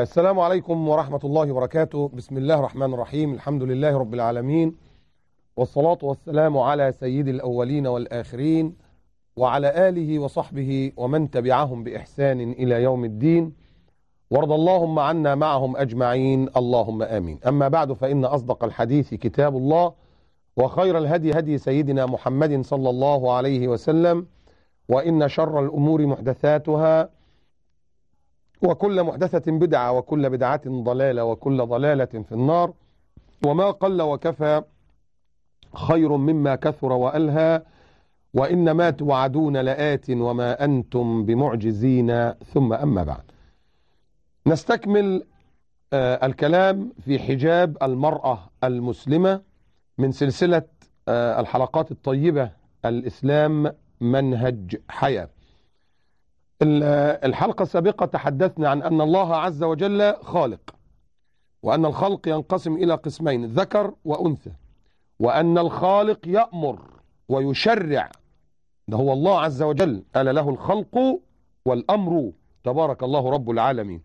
السلام عليكم ورحمة الله وبركاته بسم الله الرحمن الرحيم الحمد لله رب العالمين والصلاة والسلام على سيد الأولين والآخرين وعلى آله وصحبه ومن تبعهم بإحسان إلى يوم الدين وارض اللهم عنا معهم أجمعين اللهم آمين أما بعد فإن أصدق الحديث كتاب الله وخير الهدي هدي سيدنا محمد صلى الله عليه وسلم وإن شر الأمور محدثاتها وكل محدثة بدعة وكل بدعة ضلالة وكل ضلالة في النار وما قل وكفى خير مما كثر وألهى وإن ما توعدون لآت وما أنتم بمعجزين ثم أما بعد نستكمل آه الكلام في حجاب المرأة المسلمة من سلسلة آه الحلقات الطيبة الإسلام منهج حياة الحلقة السابقة تحدثنا عن أن الله عز وجل خالق وأن الخلق ينقسم إلى قسمين ذكر وأنثى وأن الخالق يأمر ويشرع ده هو الله عز وجل ألا له الخلق والأمر تبارك الله رب العالمين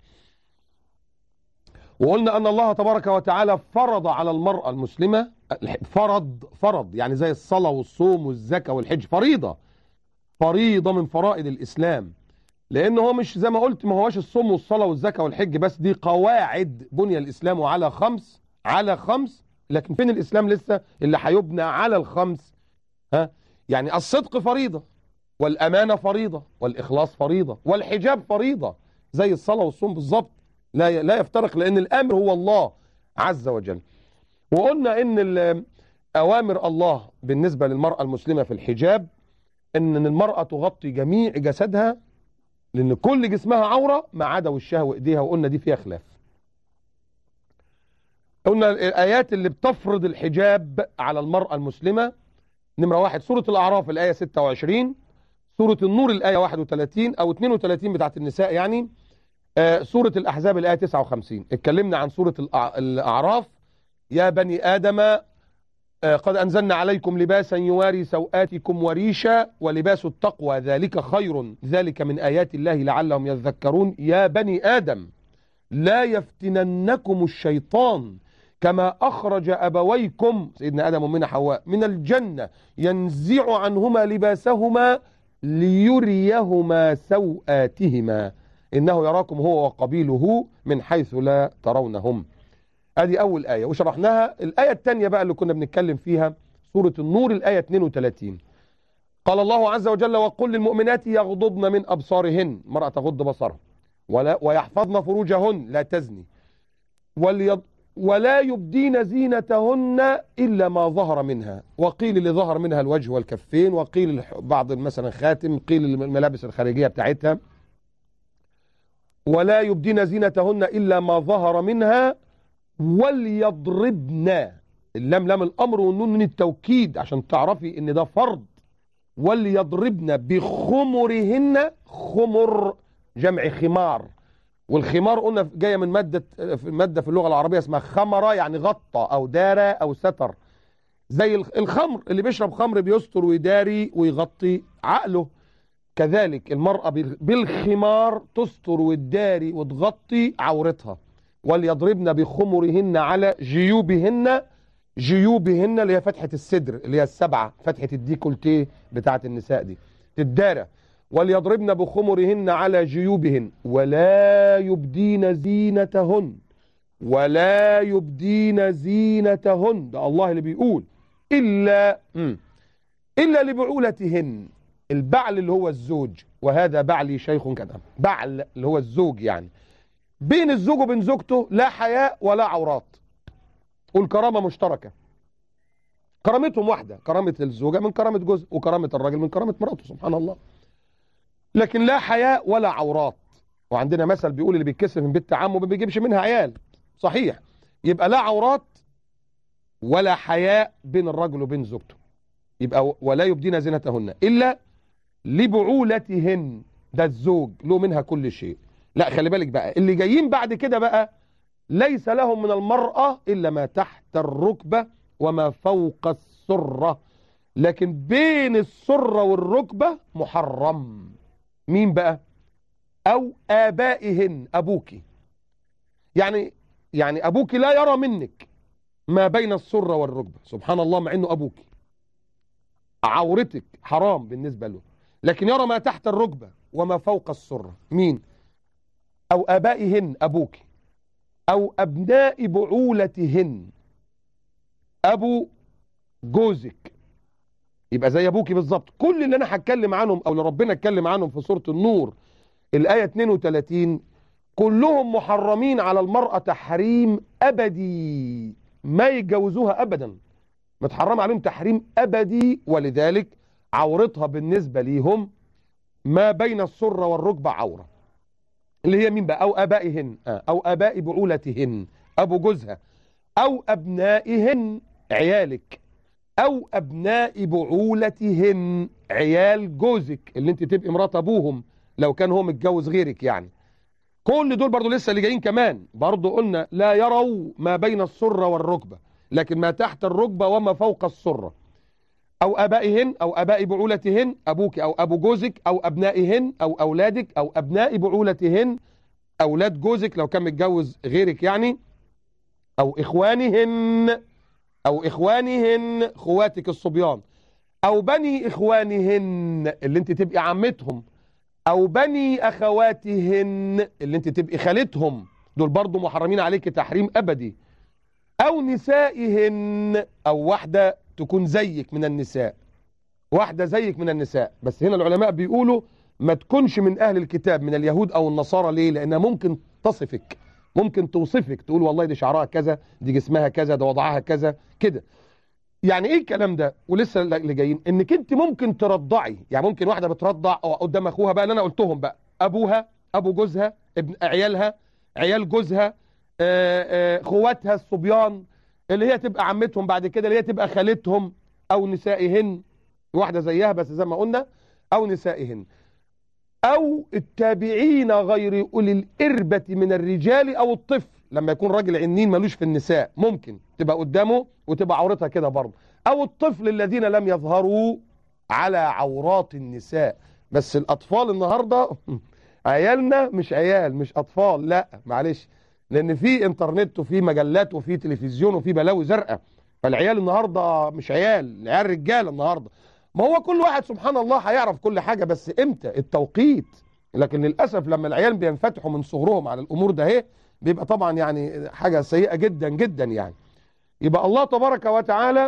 وقلنا أن الله تبارك وتعالى فرض على المرأة المسلمة فرض فرض يعني زي الصلاة والصوم والزكاة والحج فريضة فريضة من فرائض الإسلام لأن هو مش زي ما قلت ما هوش الصوم والصلاة والزكاة والحج بس دي قواعد بني الإسلام على خمس على خمس لكن فين الإسلام لسه اللي هيبنى على الخمس ها يعني الصدق فريضة والأمانة فريضة والإخلاص فريضة والحجاب فريضة زي الصلاة والصوم بالظبط لا لا يفترق لأن الأمر هو الله عز وجل وقلنا إن أوامر الله بالنسبة للمرأة المسلمة في الحجاب إن المرأة تغطي جميع جسدها لأن كل جسمها عورة ما عدا وشها وإيديها وقلنا دي فيها خلاف قلنا الآيات اللي بتفرض الحجاب على المرأة المسلمة نمرة واحد سورة الأعراف الآية 26 سورة النور الآية 31 أو 32 بتاعت النساء يعني آه سورة الأحزاب الآية 59 اتكلمنا عن سورة الأعراف يا بني آدم آه قد أنزلنا عليكم لباسا يواري سوآتكم وريشا ولباس التقوى ذلك خير ذلك من آيات الله لعلهم يذكرون يا بني آدم لا يفتننكم الشيطان كما أخرج أبويكم سيدنا آدم ومن حواء من الجنة ينزع عنهما لباسهما ليريهما سوآتهما إنه يراكم هو وقبيله من حيث لا ترونهم ادي اول آية وشرحناها الآية الثانية بقى اللي كنا بنتكلم فيها سورة النور الآية 32 قال الله عز وجل وقل للمؤمنات يغضضن من أبصارهن مرأة تغض بصرها ولا ويحفظن فروجهن لا تزني وليض ولا يبدين زينتهن إلا ما ظهر منها وقيل اللي ظهر منها الوجه والكفين وقيل بعض مثلا خاتم قيل الملابس الخارجية بتاعتها ولا يبدين زينتهن إلا ما ظهر منها وليضربن اللام لام الامر والنون من التوكيد عشان تعرفي ان ده فرض وليضربن بخمرهن خمر جمع خمار والخمار قلنا جايه من ماده ماده في اللغه العربيه اسمها خمره يعني غطى او دار او ستر زي الخمر اللي بيشرب خمر بيستر ويداري ويغطي عقله كذلك المراه بالخمار تستر وتداري وتغطي عورتها وليضربن بخمرهن على جيوبهن جيوبهن اللي هي فتحة الصدر اللي هي السبعة فتحة الديكولتيه بتاعة النساء دي تدارى وليضربن بخمرهن على جيوبهن ولا يبدين زينتهن ولا يبدين زينتهن ده الله اللي بيقول إلا م. إلا لبعولتهن البعل اللي هو الزوج وهذا بعلي شيخ كذا بعل اللي هو الزوج يعني بين الزوج وبين زوجته لا حياء ولا عورات والكرامة مشتركة كرامتهم واحدة كرامة الزوجة من كرامة جزء وكرامة الراجل من كرامة مراته سبحان الله لكن لا حياء ولا عورات وعندنا مثل بيقول اللي بيتكسر من بنت عمه ما بيجيبش منها عيال صحيح يبقى لا عورات ولا حياء بين الرجل وبين زوجته يبقى ولا يبدين زينتهن إلا لبعولتهن ده الزوج له منها كل شيء لا خلي بالك بقى اللي جايين بعد كده بقى ليس لهم من المرأة إلا ما تحت الركبة وما فوق السرة لكن بين السرة والركبة محرم مين بقى أو آبائهن أبوك يعني يعني ابوك لا يرى منك ما بين السرة والركبة سبحان الله مع انه ابوك عورتك حرام بالنسبة له لكن يرى ما تحت الركبة وما فوق السرة مين او ابائهن ابوك او ابناء بعولتهن ابو جوزك يبقى زي ابوكي بالظبط كل اللي انا هتكلم عنهم او اللي ربنا اتكلم عنهم في سوره النور الايه 32 كلهم محرمين على المراه تحريم ابدي ما يتجوزوها ابدا متحرم عليهم تحريم ابدي ولذلك عورتها بالنسبه ليهم ما بين السره والركبه عوره اللي هي مين بقى او ابائهن آه، او اباء بعولتهن ابو جوزها او ابنائهن عيالك او ابناء بعولتهن عيال جوزك اللي انت تبقي مرات ابوهم لو كان هو متجوز غيرك يعني كل دول برضو لسه اللي جايين كمان برضو قلنا لا يروا ما بين السرة والركبة لكن ما تحت الركبة وما فوق السرة او ابائهن او اباء بعولتهن ابوك او ابو جوزك او ابنائهن او اولادك او ابناء بعولتهن اولاد جوزك لو كان متجوز غيرك يعني او اخوانهن او اخوانهن خواتك الصبيان او بني اخوانهن اللي انت تبقي عمتهم او بني اخواتهن اللي انت تبقي خالتهم دول برضو محرمين عليك تحريم ابدي او نسائهن او واحدة تكون زيك من النساء واحدة زيك من النساء بس هنا العلماء بيقولوا ما تكونش من اهل الكتاب من اليهود او النصارى ليه لانها ممكن تصفك ممكن توصفك تقول والله دي شعرها كذا دي جسمها كذا ده وضعها كذا كده يعني ايه الكلام ده ولسه اللي جايين انك انت ممكن ترضعي يعني ممكن واحده بترضع أو قدام اخوها بقى اللي انا قلتهم بقى ابوها ابو جوزها ابن عيالها عيال جوزها آه، آه، خواتها الصبيان اللي هي تبقى عمتهم بعد كده اللي هي تبقى خالتهم او نسائهن واحده زيها بس زي ما قلنا او نسائهن او التابعين غير اولي الاربه من الرجال او الطفل لما يكون راجل عنين ملوش في النساء ممكن تبقى قدامه وتبقى عورتها كده برضه او الطفل الذين لم يظهروا على عورات النساء بس الاطفال النهارده عيالنا مش عيال مش اطفال لا معلش لان في انترنت وفي مجلات وفي تلفزيون وفي بلاوي زرقاء فالعيال النهارده مش عيال العيال رجاله النهارده ما هو كل واحد سبحان الله هيعرف كل حاجه بس امتى التوقيت لكن للاسف لما العيال بينفتحوا من صغرهم على الامور ده اهي بيبقى طبعا يعني حاجه سيئه جدا جدا يعني يبقى الله تبارك وتعالى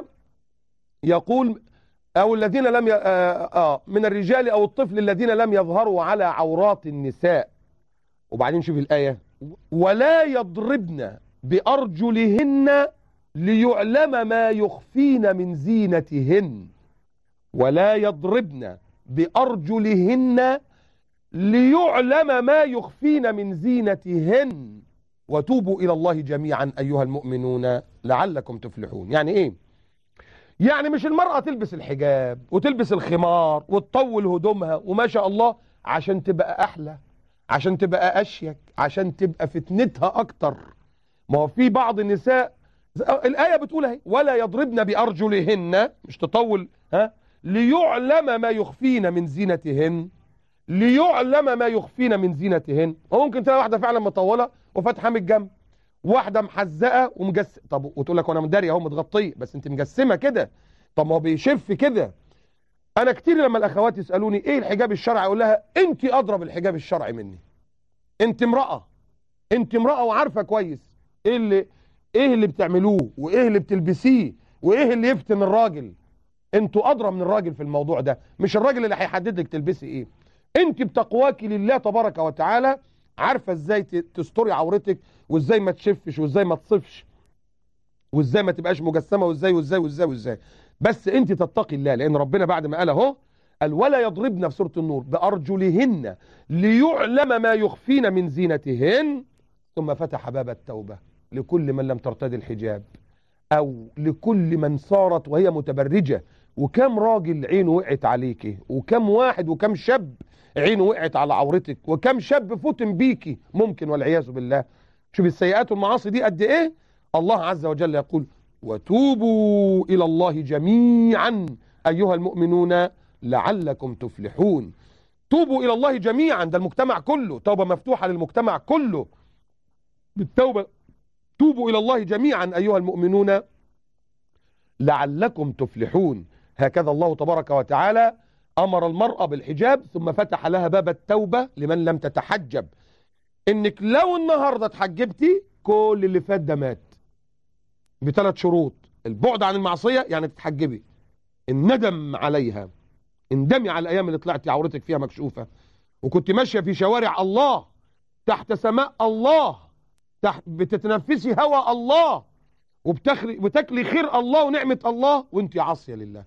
يقول او الذين لم ي... آه آه من الرجال او الطفل الذين لم يظهروا على عورات النساء وبعدين شوف الايه ولا يضربن بارجلهن ليعلم ما يخفين من زينتهن ولا يضربن بارجلهن ليعلم ما يخفين من زينتهن وتوبوا إلى الله جميعا أيها المؤمنون لعلكم تفلحون يعني إيه يعني مش المرأة تلبس الحجاب وتلبس الخمار وتطول هدومها وما شاء الله عشان تبقى أحلى عشان تبقى أشيك عشان تبقى فتنتها أكتر ما هو في بعض النساء الآية بتقول اهي ولا يضربن بأرجلهن مش تطول ها ليعلم ما يخفين من زينتهن ليعلم ما يخفين من زينتهن وممكن تلاقي واحده فعلا مطوله وفاتحه من الجنب واحده محزقه ومجس طب وتقول لك وانا مداريه اهو متغطيه بس انت مجسمه كده طب ما هو بيشف كده انا كتير لما الاخوات يسالوني ايه الحجاب الشرعي اقول لها انت اضرب الحجاب الشرعي مني انت امراه انت امراه وعارفه كويس ايه اللي ايه اللي بتعملوه وايه اللي بتلبسيه وايه اللي يفتن الراجل انتوا ادرى من الراجل في الموضوع ده مش الراجل اللي هيحدد لك تلبسي ايه انت بتقواك لله تبارك وتعالى عارفه ازاي تستري عورتك وازاي ما تشفش وازاي ما تصفش وازاي ما تبقاش مجسمه وازاي وازاي وازاي وازاي بس انت تتقي الله لان ربنا بعد ما قال اهو قال ولا يضربن في سوره النور بارجلهن ليعلم ما يخفين من زينتهن ثم فتح باب التوبه لكل من لم ترتدي الحجاب او لكل من صارت وهي متبرجه وكم راجل عينه وقعت عليكي وكم واحد وكم شاب عينه وقعت على عورتك وكم شاب فتن بيكي ممكن والعياذ بالله شوف السيئات والمعاصي دي قد ايه الله عز وجل يقول وتوبوا الى الله جميعا ايها المؤمنون لعلكم تفلحون توبوا الى الله جميعا ده المجتمع كله توبه مفتوحه للمجتمع كله بالتوبة توبوا إلى الله جميعا أيها المؤمنون لعلكم تفلحون هكذا الله تبارك وتعالى أمر المرأة بالحجاب ثم فتح لها باب التوبة لمن لم تتحجب إنك لو النهاردة اتحجبتي كل اللي فات ده مات بثلاث شروط البعد عن المعصية يعني تتحجبي الندم عليها اندمي على الأيام اللي طلعتي عورتك فيها مكشوفة وكنت ماشية في شوارع الله تحت سماء الله تحت بتتنفسي هوى الله وبتخلي بتاكلي خير الله ونعمة الله وانت عاصية لله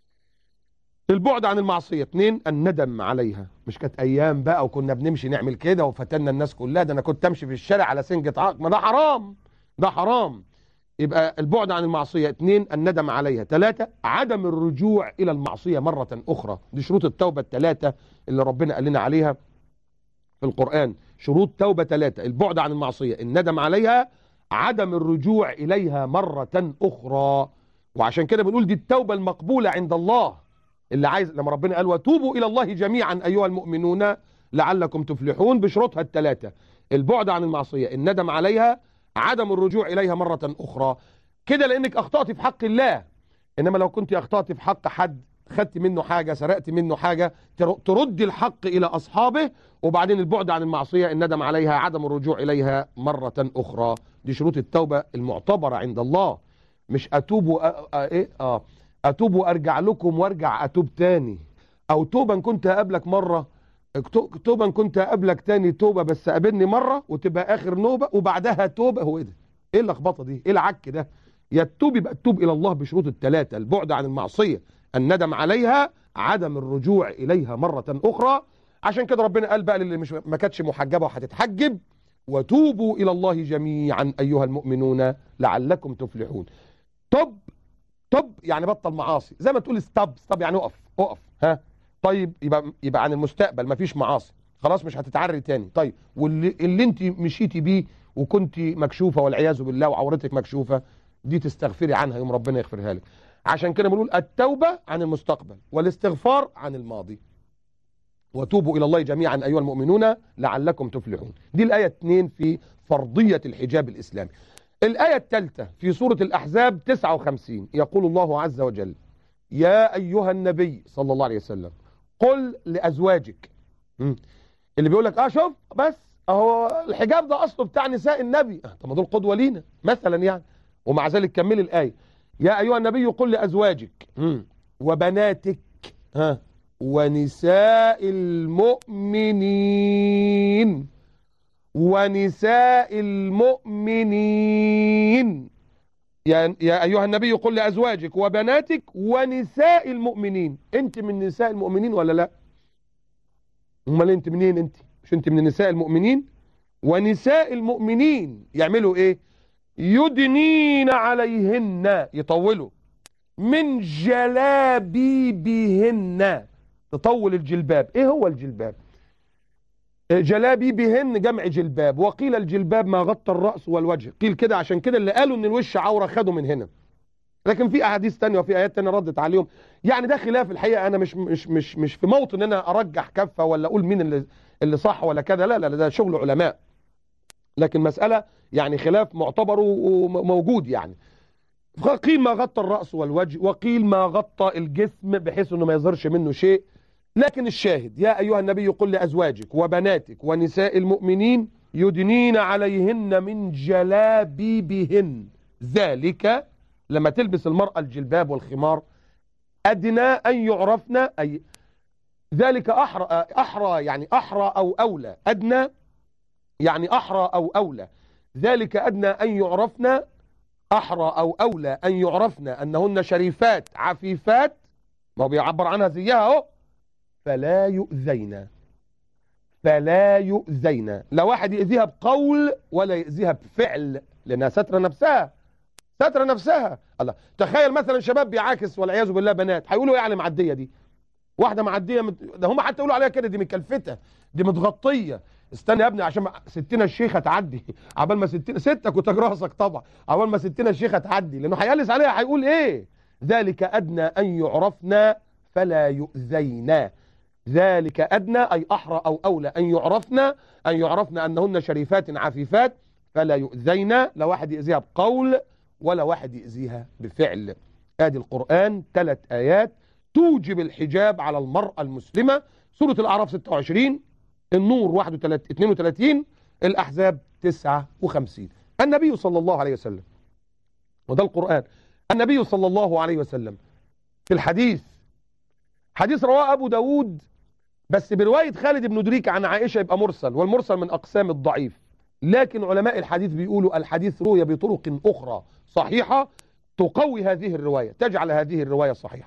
البعد عن المعصية اتنين الندم عليها مش كانت ايام بقى وكنا بنمشي نعمل كده وفتنا الناس كلها ده انا كنت امشي في الشارع على سنجة عقل ما ده حرام ده حرام يبقى البعد عن المعصية اتنين الندم عليها ثلاثة عدم الرجوع الى المعصية مرة اخرى دي شروط التوبة الثلاثة اللي ربنا قال لنا عليها في القرآن شروط توبة ثلاثة البعد عن المعصية الندم عليها عدم الرجوع إليها مرة أخرى وعشان كده بنقول دي التوبة المقبولة عند الله اللي عايز لما ربنا قال وتوبوا إلى الله جميعا أيها المؤمنون لعلكم تفلحون بشروطها الثلاثة البعد عن المعصية الندم عليها عدم الرجوع إليها مرة أخرى كده لأنك أخطأت في حق الله إنما لو كنت أخطأت في حق حد خدت منه حاجة سرقت منه حاجة ترد الحق إلى أصحابه وبعدين البعد عن المعصية الندم عليها عدم الرجوع إليها مرة أخرى دي شروط التوبة المعتبرة عند الله مش أتوب و... إيه؟ آه. أتوب وأرجع لكم وأرجع أتوب تاني أو توبة كنت أقابلك مرة توبة كنت أقابلك تاني توبة بس قابلني مرة وتبقى آخر نوبة وبعدها توبة هو إيه ده إيه اللخبطة دي إيه العك ده يا التوب يبقى التوب إلى الله بشروط الثلاثة البعد عن المعصية الندم عليها عدم الرجوع إليها مرة أخرى عشان كده ربنا قال بقى للي مش ما كانتش محجبة وهتتحجب وتوبوا إلى الله جميعا أيها المؤمنون لعلكم تفلحون طب طب يعني بطل معاصي زي ما تقول ستوب ستوب يعني اقف اقف ها طيب يبقى يبقى عن المستقبل مفيش معاصي خلاص مش هتتعري تاني طيب واللي اللي انت مشيتي بيه وكنت مكشوفه والعياذ بالله وعورتك مكشوفه دي تستغفري عنها يوم ربنا يغفرها لك عشان كده بنقول التوبه عن المستقبل والاستغفار عن الماضي وتوبوا إلى الله جميعا أيها المؤمنون لعلكم تفلحون دي الآية 2 في فرضية الحجاب الإسلامي الآية الثالثة في سورة الأحزاب 59 يقول الله عز وجل يا أيها النبي صلى الله عليه وسلم قل لأزواجك اللي بيقول لك اه شوف بس اهو الحجاب ده اصله بتاع نساء النبي طب ما دول قدوه لينا مثلا يعني ومع ذلك كمل الايه يا ايها النبي قل لازواجك وبناتك ها ونساء المؤمنين ونساء المؤمنين يا, يا أيها النبي قل لأزواجك وبناتك ونساء المؤمنين أنت من نساء المؤمنين ولا لا امال انت منين انت مش انت من نساء المؤمنين ونساء المؤمنين يعملوا ايه يدنين عليهن يطولوا من جلابيبهن تطول الجلباب ايه هو الجلباب جلابيبهن جمع جلباب وقيل الجلباب ما غطى الرأس والوجه قيل كده عشان كده اللي قالوا ان الوش عورة خدوا من هنا لكن في احاديث تانية وفي ايات تانية ردت عليهم يعني ده خلاف الحقيقة انا مش مش مش مش في موطن ان انا ارجح كفة ولا اقول مين اللي اللي صح ولا كذا لا لا ده شغل علماء لكن مسألة يعني خلاف معتبر وموجود يعني قيل ما غطى الرأس والوجه وقيل ما غطى الجسم بحيث انه ما يظهرش منه شيء لكن الشاهد يا أيها النبي قل لأزواجك وبناتك ونساء المؤمنين يدنين عليهن من جلابيبهن ذلك لما تلبس المرأة الجلباب والخمار أدنى أن يعرفن أي ذلك أحرى, أحرى يعني أحرى أو أولى أدنى يعني أحرى أو أولى ذلك أدنى أن يعرفن أحرى أو أولى أن يعرفن أنهن شريفات عفيفات ما هو بيعبر عنها زيها اهو فلا يؤذين فلا يؤذين لا واحد يؤذيها بقول ولا يؤذيها بفعل لأنها ستر نفسها ستر نفسها الله تخيل مثلا شباب بيعاكس والعياذ بالله بنات هيقولوا ايه يعني معديه دي واحده معديه مت... ده هم حتى يقولوا عليها كده دي مكلفته دي متغطيه استنى يا ابني عشان ستنا الشيخه تعدي عبال ما ستنا ستك وتاج راسك طبعا عبال ما ستنا الشيخه تعدي لانه هيقلس عليها هيقول ايه ذلك ادنى ان يعرفنا فلا يؤذينا ذلك ادنى اي احرى او اولى ان يعرفنا ان يعرفن انهن شريفات عفيفات فلا يؤذين لا واحد يأذيها بقول ولا واحد يأذيها بفعل ادي القرآن ثلاث آيات توجب الحجاب على المرأة المسلمة سورة الأعراف 26 النور 31 32 الأحزاب 59 النبي صلى الله عليه وسلم وده القرآن النبي صلى الله عليه وسلم في الحديث حديث رواه أبو داود بس برواية خالد بن دريك عن عائشة يبقى مرسل والمرسل من أقسام الضعيف لكن علماء الحديث بيقولوا الحديث روي بطرق أخرى صحيحة تقوي هذه الرواية تجعل هذه الرواية صحيحة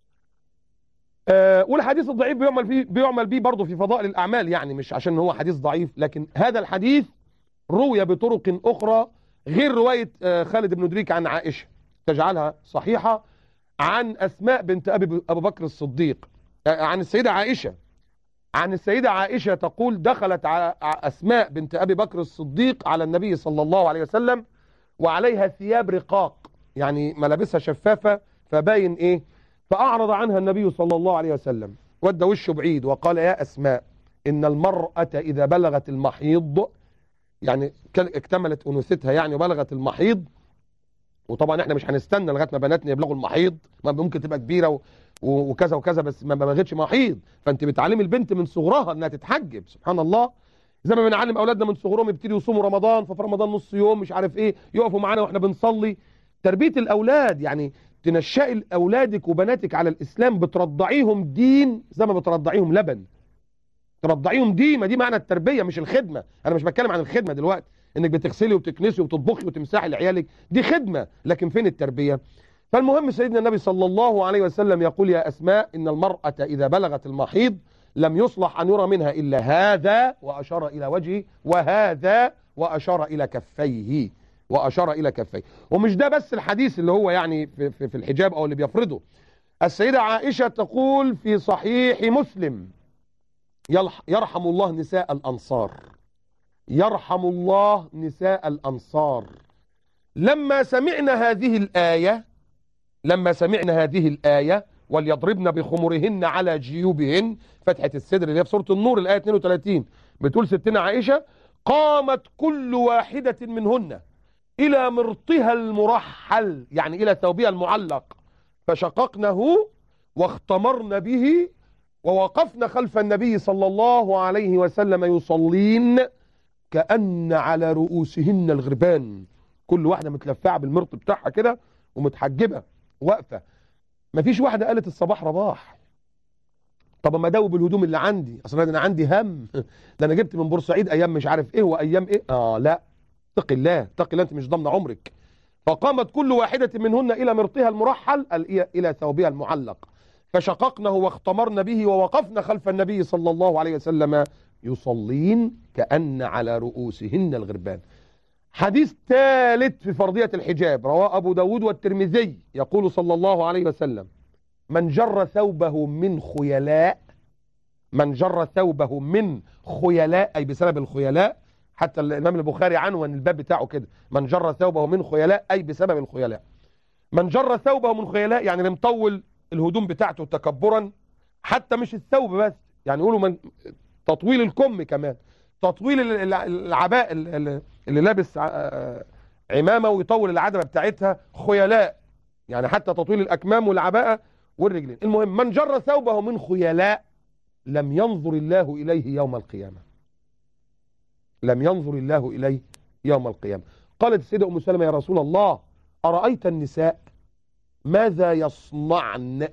أه والحديث الضعيف بيعمل فيه بيعمل بيه برضه في فضائل الأعمال يعني مش عشان هو حديث ضعيف لكن هذا الحديث روي بطرق أخرى غير رواية أه خالد بن دريك عن عائشة تجعلها صحيحة عن أسماء بنت أبي أبو بكر الصديق أه عن السيدة عائشة عن السيدة عائشة تقول دخلت على أسماء بنت أبي بكر الصديق على النبي صلى الله عليه وسلم وعليها ثياب رقاق يعني ملابسها شفافة فباين إيه فأعرض عنها النبي صلى الله عليه وسلم ودى وشه بعيد وقال يا أسماء إن المرأة إذا بلغت المحيض يعني اكتملت أنوثتها يعني وبلغت المحيض وطبعا احنا مش هنستنى لغايه ما بناتنا يبلغوا المحيض ما ممكن تبقى كبيره و... وكذا وكذا بس ما بلغتش محيض فانت بتعلمي البنت من صغرها انها تتحجب سبحان الله زي ما بنعلم اولادنا من صغرهم يبتدوا يصوموا رمضان ففي رمضان نص يوم مش عارف ايه يقفوا معانا واحنا بنصلي تربيه الاولاد يعني تنشئي اولادك وبناتك على الاسلام بترضعيهم دين زي ما بترضعيهم لبن ترضعيهم دين ما دي معنى التربيه مش الخدمه انا مش بتكلم عن الخدمه دلوقتي انك بتغسلي وبتكنسي وتطبخي وتمسحي لعيالك دي خدمه لكن فين التربيه فالمهم سيدنا النبي صلى الله عليه وسلم يقول يا أسماء إن المرأة إذا بلغت المحيض لم يصلح أن يرى منها إلا هذا وأشار إلى وجهه وهذا وأشار إلى كفيه وأشار إلى كفيه ومش ده بس الحديث اللي هو يعني في, في, في الحجاب أو اللي بيفرضه السيدة عائشة تقول في صحيح مسلم يرحم الله نساء الأنصار يرحم الله نساء الأنصار لما سمعنا هذه الآية لما سمعنا هذه الآية وليضربن بخمرهن على جيوبهن فتحة الصدر اللي هي في سورة النور الآية 32 بتقول ستنا عائشة قامت كل واحدة منهن إلى مرطها المرحل يعني إلى ثوبها المعلق فشققنه واختمرن به ووقفن خلف النبي صلى الله عليه وسلم يصلين كأن على رؤوسهن الغربان كل واحدة متلفعة بالمرط بتاعها كده ومتحجبة واقفه مفيش واحده قالت الصباح رباح طب ما ادوب الهدوم اللي عندي اصل انا عندي هم ده انا جبت من بورسعيد ايام مش عارف ايه وايام ايه اه لا اتق الله اتق الله انت مش ضامن عمرك فقامت كل واحده منهن الى مرطها المرحل الى ثوبها المعلق فشققنه واختمرن به ووقفن خلف النبي صلى الله عليه وسلم يصلين كأن على رؤوسهن الغربان حديث ثالث في فرضية الحجاب رواه أبو داود والترمذي يقول صلى الله عليه وسلم من جر ثوبه من خيلاء من جر ثوبه من خيلاء أي بسبب الخيلاء حتى الإمام البخاري عنوان الباب بتاعه كده من جر ثوبه من خيلاء أي بسبب الخيلاء من جر ثوبه من خيلاء يعني مطول الهدوم بتاعته تكبرا حتى مش الثوب بس يعني يقولوا من تطويل الكم كمان تطويل العباء اللي لابس عمامه ويطول العدمه بتاعتها خيلاء يعني حتى تطويل الاكمام والعباءه والرجلين المهم من جر ثوبه من خيلاء لم ينظر الله اليه يوم القيامه لم ينظر الله اليه يوم القيامه قالت السيده ام سلمة يا رسول الله ارايت النساء ماذا يصنعن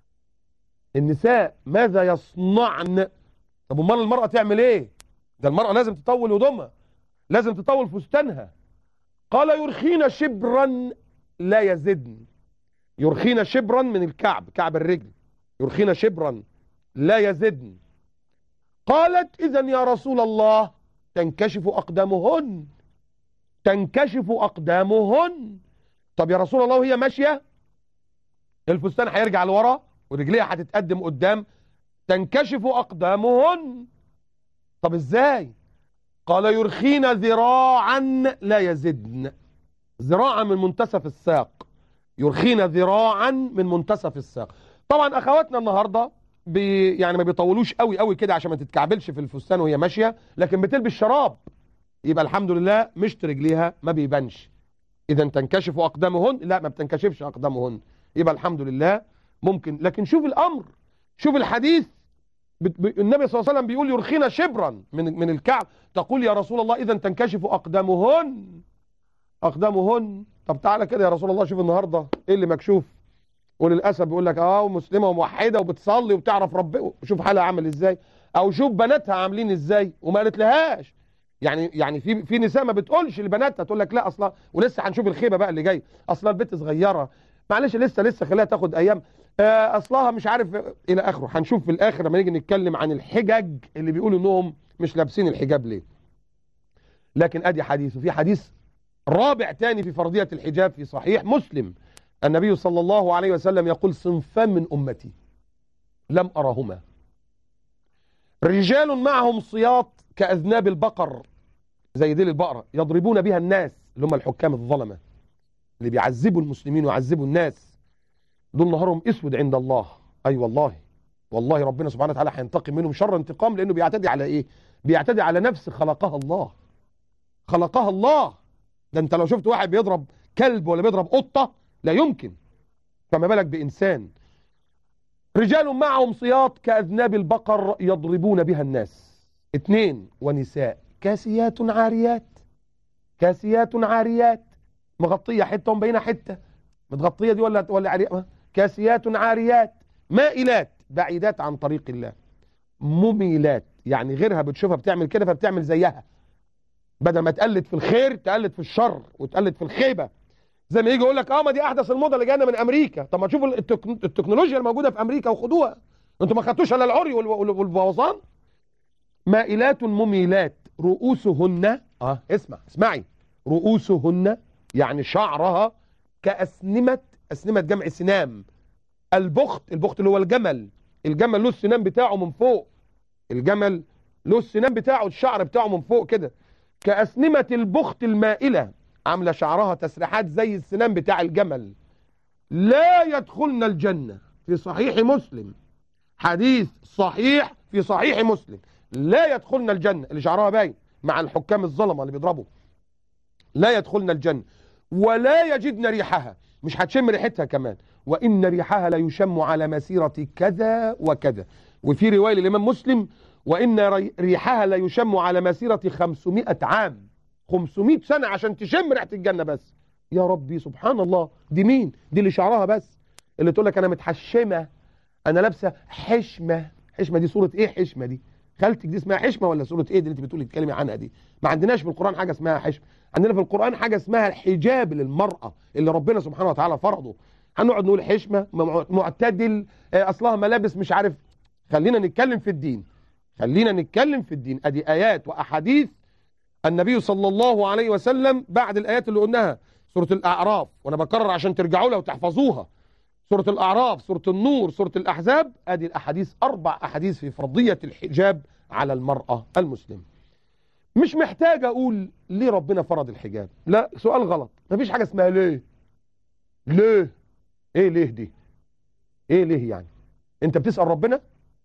النساء ماذا يصنعن طب امال المراه تعمل ايه ده المرأة لازم تطول هدومها لازم تطول فستانها قال يرخين شبرا لا يزدن يرخين شبرا من الكعب كعب الرجل يرخين شبرا لا يزدن قالت إذا يا رسول الله تنكشف أقدامهن تنكشف أقدامهن طب يا رسول الله وهي ماشية الفستان هيرجع لورا ورجليها هتتقدم قدام تنكشف أقدامهن طب ازاي قال يرخين ذراعا لا يزدن ذراعا من منتصف الساق يرخين ذراعا من منتصف الساق طبعا اخواتنا النهارده بي يعني ما بيطولوش قوي قوي كده عشان ما تتكعبلش في الفستان وهي ماشيه لكن بتلبس شراب يبقى الحمد لله مشط رجليها ما بيبانش اذا تنكشف اقدامهن لا ما بتنكشفش اقدامهن يبقى الحمد لله ممكن لكن شوف الامر شوف الحديث بت- ب- النبي صلى الله عليه وسلم بيقول يرخينا شبرا من من الكعب تقول يا رسول الله اذا تنكشف اقدامهن اقدامهن طب تعالى كده يا رسول الله شوف النهارده ايه اللي مكشوف وللاسف بيقول لك اه مسلمه وموحده وبتصلي وبتعرف رب شوف حالها عامل ازاي او شوف بناتها عاملين ازاي وما قالت لهاش يعني يعني في في نساء ما بتقولش لبناتها تقول لك لا اصلا ولسه هنشوف الخيبه بقى اللي جاي اصلا البنت صغيره معلش لسه لسه خليها تاخد ايام آه، اصلها مش عارف الى اخره هنشوف في الاخر لما نيجي نتكلم عن الحجج اللي بيقولوا انهم مش لابسين الحجاب ليه لكن ادي حديث وفي حديث رابع تاني في فرضية الحجاب في صحيح مسلم النبي صلى الله عليه وسلم يقول صنفان من أمتي لم أرهما رجال معهم صياط كأذناب البقر زي ديل البقرة يضربون بها الناس اللي هم الحكام الظلمة اللي بيعذبوا المسلمين ويعذبوا الناس دول نهارهم اسود عند الله اي أيوة والله والله ربنا سبحانه وتعالى هينتقم منهم شر انتقام لانه بيعتدي على ايه بيعتدي على نفس خلقها الله خلقها الله ده انت لو شفت واحد بيضرب كلب ولا بيضرب قطة لا يمكن فما بالك بإنسان رجال معهم صياط كأذناب البقر يضربون بها الناس اثنين ونساء كاسيات عاريات كاسيات عاريات مغطية حتة ومبينة حتة متغطية دي ولا ولا عارية كاسيات عاريات مائلات بعيدات عن طريق الله مميلات يعني غيرها بتشوفها بتعمل كده فبتعمل زيها بدل ما تقلد في الخير تقلد في الشر وتقلد في الخيبه زي ما يجي يقول لك اه ما دي احدث الموضه اللي جايه من امريكا طب ما تشوفوا التك- التكنولوجيا الموجوده في امريكا وخدوها انتوا ما خدتوش الا العري وال- وال- والبوظان مائلات مميلات رؤوسهن اه اسمع اسمعي رؤوسهن يعني شعرها كأسنمة أسنمة جمع سنام البخت البخت اللي هو الجمل الجمل له السنام بتاعه من فوق الجمل له السنام بتاعه الشعر بتاعه من فوق كده كأسنمة البخت المائلة عاملة شعرها تسريحات زي السنام بتاع الجمل لا يدخلن الجنة في صحيح مسلم حديث صحيح في صحيح مسلم لا يدخلن الجنة اللي شعرها باين مع الحكام الظلمة اللي بيضربوا لا يدخلن الجنة ولا يجدن ريحها مش هتشم ريحتها كمان وإن ريحها لا يشم على مسيرة كذا وكذا وفي رواية للإمام مسلم وإن ري- ريحها لا يشم على مسيرة 500 عام 500 سنة عشان تشم ريحة الجنة بس يا ربي سبحان الله دي مين دي اللي شعرها بس اللي تقول لك أنا متحشمة أنا لابسة حشمة حشمة دي صورة إيه حشمة دي خالتك دي اسمها حشمة ولا صورة إيه دي اللي أنت بتقولي تتكلمي عنها دي ما عندناش في القرآن حاجة اسمها حشمة عندنا في القرآن حاجة اسمها الحجاب للمرأة اللي ربنا سبحانه وتعالى فرضه هنقعد نقول حشمة مع- معتدل آه، أصلها ملابس مش عارف خلينا نتكلم في الدين خلينا نتكلم في الدين ادي ايات واحاديث النبي صلى الله عليه وسلم بعد الايات اللي قلناها سوره الاعراف وانا بكرر عشان ترجعوا لها وتحفظوها سوره الاعراف سوره النور سوره الاحزاب ادي الاحاديث اربع احاديث في فرضيه الحجاب على المراه المسلمه مش محتاج اقول ليه ربنا فرض الحجاب لا سؤال غلط مفيش حاجه اسمها ليه ليه ايه ليه دي ايه ليه يعني انت بتسال ربنا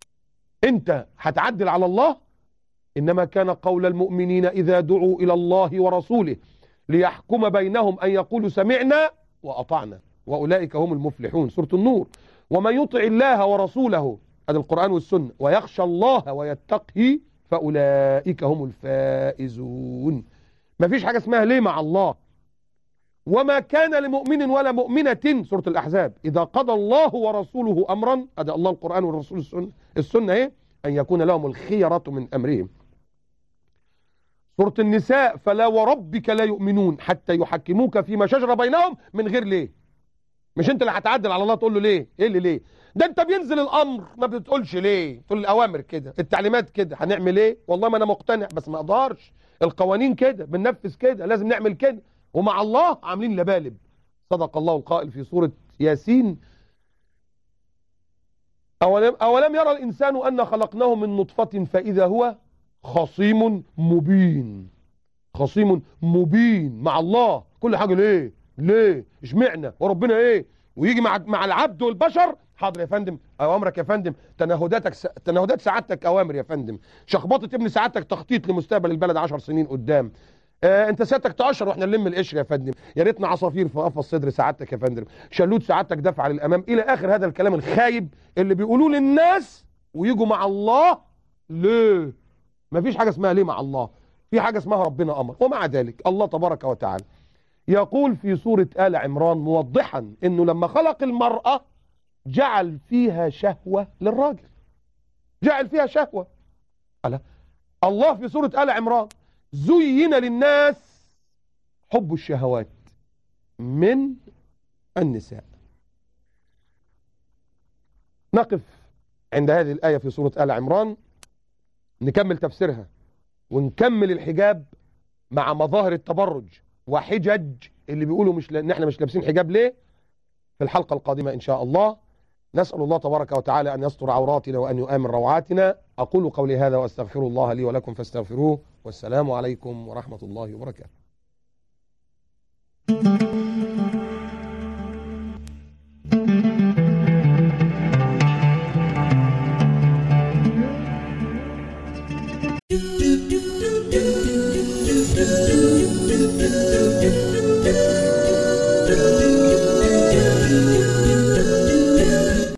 انت هتعدل على الله انما كان قول المؤمنين اذا دعوا الى الله ورسوله ليحكم بينهم ان يقولوا سمعنا واطعنا واولئك هم المفلحون سوره النور ومن يطع الله ورسوله هذا القران والسنه ويخشى الله ويتقه فاولئك هم الفائزون مفيش حاجه اسمها ليه مع الله وما كان لمؤمن ولا مؤمنة سورة الأحزاب إذا قضى الله ورسوله أمرا هذا الله القرآن والرسول السنة, السنة إيه؟ أن يكون لهم الخيرة من أمرهم سورة النساء فلا وربك لا يؤمنون حتى يحكموك فيما شجر بينهم من غير ليه مش انت اللي هتعدل على الله تقول له ليه ايه اللي ليه ده انت بينزل الامر ما بتقولش ليه تقول الاوامر كده التعليمات كده هنعمل ايه والله ما انا مقتنع بس ما اقدرش القوانين كده بننفذ كده لازم نعمل كده ومع الله عاملين لبالب صدق الله القائل في سورة ياسين أولم, أولم يرى الإنسان أن خلقناه من نطفة فإذا هو خصيم مبين خصيم مبين مع الله كل حاجة ليه ليه اشمعنا وربنا ايه ويجي مع مع العبد والبشر حاضر يا فندم اوامرك يا فندم تنهداتك س... تنهدات سعادتك اوامر يا فندم شخبطه ابن سعادتك تخطيط لمستقبل البلد 10 سنين قدام آه انت سيادتك تقشر واحنا نلم القشر يا فندم يا ريتنا عصافير في قفص صدر سعادتك يا فندم شلوت سعادتك دفع للامام الى اخر هذا الكلام الخايب اللي بيقولوه للناس ويجوا مع الله ليه مفيش حاجه اسمها ليه مع الله في حاجه اسمها ربنا امر ومع ذلك الله تبارك وتعالى يقول في سوره ال عمران موضحا انه لما خلق المراه جعل فيها شهوه للراجل جعل فيها شهوه ألا الله في سوره ال عمران زين للناس حب الشهوات من النساء نقف عند هذه الآية في سورة آل عمران نكمل تفسيرها ونكمل الحجاب مع مظاهر التبرج وحجج اللي بيقولوا مش ل... ان احنا مش لابسين حجاب ليه في الحلقة القادمة ان شاء الله نسأل الله تبارك وتعالى أن يستر عوراتنا وأن يؤمن روعاتنا أقول قولي هذا وأستغفر الله لي ولكم فاستغفروه والسلام عليكم ورحمة الله وبركاته